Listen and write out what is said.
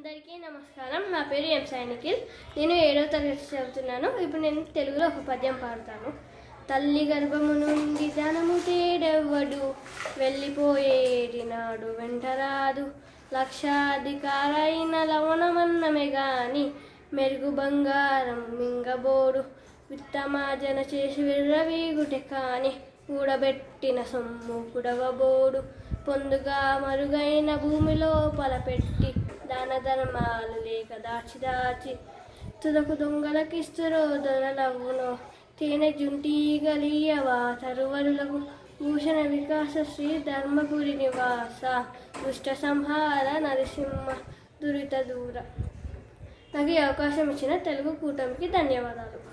అందరికీ నమస్కారం నా పేరు ఎం సాయి నిఖిల్ నేను ఏడవ తరగతి చదువుతున్నాను ఇప్పుడు నేను తెలుగులో ఒక పద్యం పాడతాను తల్లి గర్భము నుండి ధనము తేడెవ్వడు వెళ్ళిపోయేటి నాడు వెంటరాదు లక్షాధికారైన లవణమన్నమే గాని మెరుగు బంగారం మింగబోడు విత్తమాజన చేసి విర్రవీగుటె కాని కూడబెట్టిన సొమ్ము కుడవబోడు పొందుగా మరుగైన భూమి లోపల పెట్టి దాన ధర్మాలు లేక దాచి దాచి తుదకు దొంగలకిస్తురో దొరలవునో తేనె జుంటీగలియవా తరువరులకు భూషణ వికాస శ్రీ ధర్మపురి నివాస దుష్ట సంహార నరసింహ దురిత దూర నాకు ఈ అవకాశం ఇచ్చిన తెలుగు కూటమికి ధన్యవాదాలు